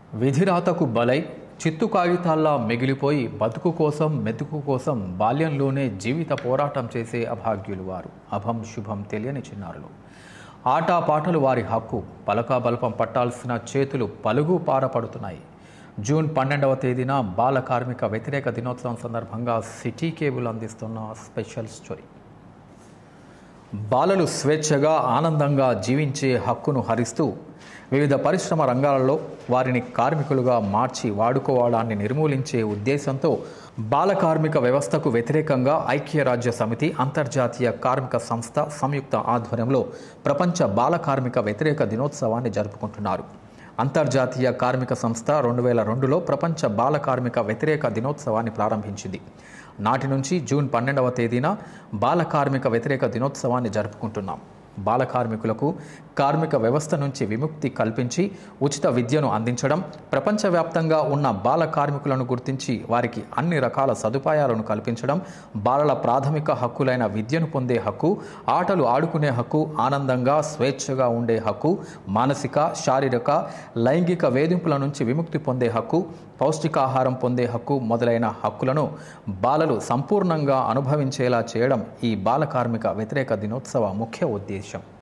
విధిరాతకు బలై చిత్తు కాగితాల్లా మిగిలిపోయి బతుకు కోసం మెతుకు కోసం బాల్యంలోనే జీవిత పోరాటం చేసే అభాగ్యులు వారు అభం శుభం తెలియని చిన్నారులు ఆటా పాటలు వారి హక్కు పలకా బలపం పట్టాల్సిన చేతులు పలుగు పారపడుతున్నాయి జూన్ పన్నెండవ తేదీన బాల కార్మిక వ్యతిరేక దినోత్సవం సందర్భంగా సిటీ కేబుల్ అందిస్తున్న స్పెషల్ స్టోరీ బాలలు స్వేచ్ఛగా ఆనందంగా జీవించే హక్కును హరిస్తూ వివిధ పరిశ్రమ రంగాలలో వారిని కార్మికులుగా మార్చి వాడుకోవడాన్ని నిర్మూలించే ఉద్దేశంతో బాల కార్మిక వ్యవస్థకు వ్యతిరేకంగా ఐక్యరాజ్య సమితి అంతర్జాతీయ కార్మిక సంస్థ సంయుక్త ఆధ్వర్యంలో ప్రపంచ బాల కార్మిక వ్యతిరేక దినోత్సవాన్ని జరుపుకుంటున్నారు అంతర్జాతీయ కార్మిక సంస్థ రెండు వేల రెండులో ప్రపంచ బాల కార్మిక వ్యతిరేక దినోత్సవాన్ని ప్రారంభించింది నాటి నుంచి జూన్ పన్నెండవ తేదీన బాల కార్మిక వ్యతిరేక దినోత్సవాన్ని జరుపుకుంటున్నాం బాల కార్మికులకు కార్మిక వ్యవస్థ నుంచి విముక్తి కల్పించి ఉచిత విద్యను అందించడం ప్రపంచవ్యాప్తంగా ఉన్న బాల కార్మికులను గుర్తించి వారికి అన్ని రకాల సదుపాయాలను కల్పించడం బాలల ప్రాథమిక హక్కులైన విద్యను పొందే హక్కు ఆటలు ఆడుకునే హక్కు ఆనందంగా స్వేచ్ఛగా ఉండే హక్కు మానసిక శారీరక లైంగిక వేధింపుల నుంచి విముక్తి పొందే హక్కు పౌష్టికాహారం పొందే హక్కు మొదలైన హక్కులను బాలలు సంపూర్ణంగా అనుభవించేలా చేయడం ఈ బాల కార్మిక వ్యతిరేక దినోత్సవ ముఖ్య ఉద్దేశం